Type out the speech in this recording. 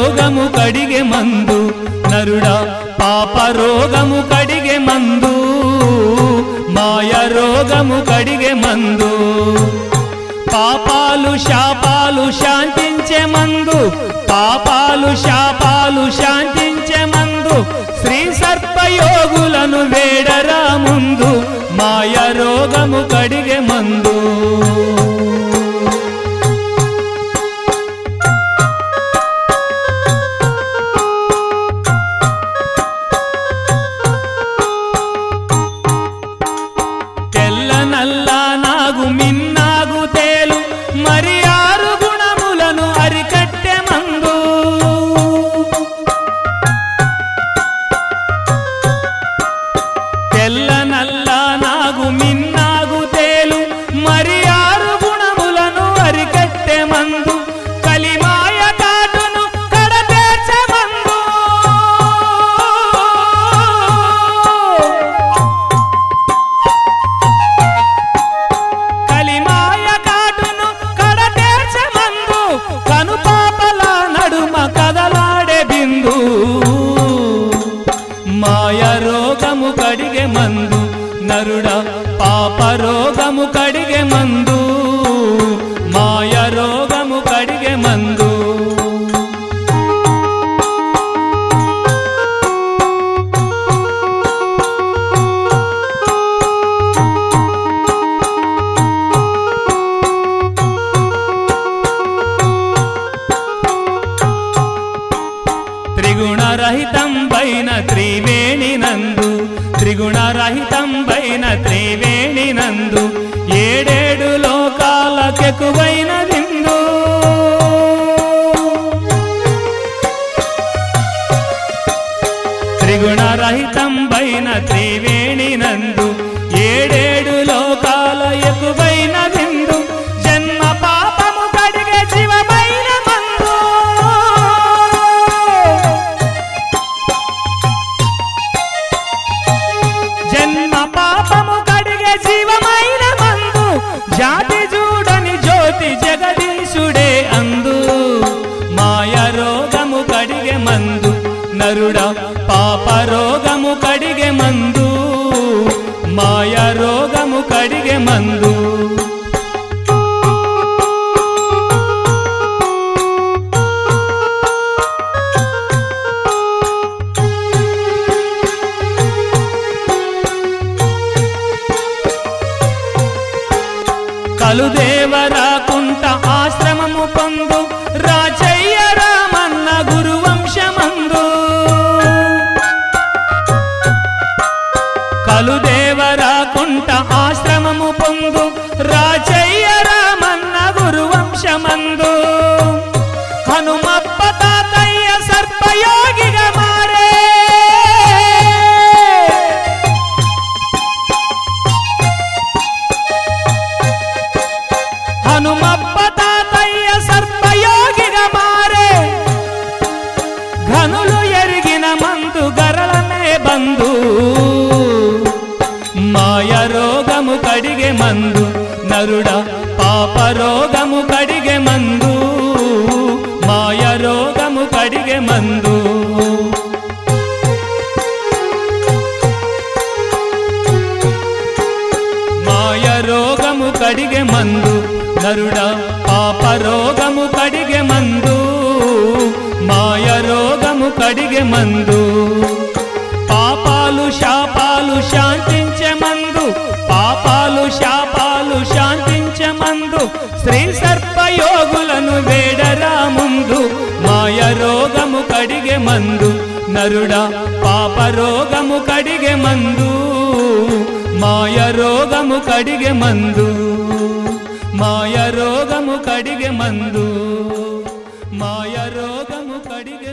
రోగము కడిగే మందు నరుడా పాప రోగము కడిగే మందు మాయ రోగము కడిగే మందు పాపాలు శాపాలు శాంతించే మందు పాపాలు శాపాలు శాంతించే మందు శ్రీ సర్పయోగులను వేడరా ముందు మాయ రోగము కడిగే మందు తెల్ల నల్ల నాగు మిన్నాగు తేలు మరి ఆరు గుణములను అరికట్టె మందు తెల్ల నల్ల నాగు మిన్నాగు తేలు మరి ఆరు గుణములను అరికట్టె మందు కలిమాయ కాటును కడతేర్చే మందు కలిమాయ కాటును కడతేర్చే మందు కనుపాపల నడుమ కదలాడే బిందు మాయ రోగము కడిగే మందు నరుడా పాప రోగము కడిగే మందు మాయ రోగము కడిగే మందు త్రిగుణరహితం పైన త్రివేణి నందు త్రిగుణరహితం పైన త్రివేణి నందు ఏడేడు లోకాలకెకువైన విందు త్రిగుణరహితం పైన త్రివేణి నందు ఏడేడు లోకాల ఎక్కువైన విందు జన్మ పాపము కడిగే శివమైన మందు జన్మ పాపము కడిగే జీవమైన మందు జాతి చూడని జ్యోతి జగదీశుడే అందు మాయ రోగము కడిగే మందు నరుడా పాప రోగము కడిగే మందు మాయ రోగము కడిగే మందు కలుదేవరాకుంట ఆశ్రమము పొందు రాజయ్య రామన్న గురువంశమందు కలుదేవరాకుంట ఆశ్రమము పొందు రాజయ్య రామన్న గురువంశమందు హనుమప్ప తాతయ్య సర్పయోగిగా మారే హనుమప్ప తాతయ్య సర్పయోగిగా మారే ఘనులు ఎరిగిన మందు గరళనే బంధు మాయ రోగము కడిగే మందు నరుడా పాప రోగము కడిగే మందు మాయ రోగము కడిగే మందు మాయ రోగము కడిగే మందు నరుడా పాప రోగము కడిగే మందు మాయ రోగము కడిగే మందు పాపాలు శాపాలు శాంతించే మందు పాపాలు శాపాలు శాంతించే మందు శ్రీ సర్పయోగులను వేడరా ముందు మాయ రోగము కడిగే మందు నరుడా పాప రోగము కడిగే మందు మాయ రోగము కడిగే మందు మాయ రోగము కడిగే మందు మాయ రోగము కడిగే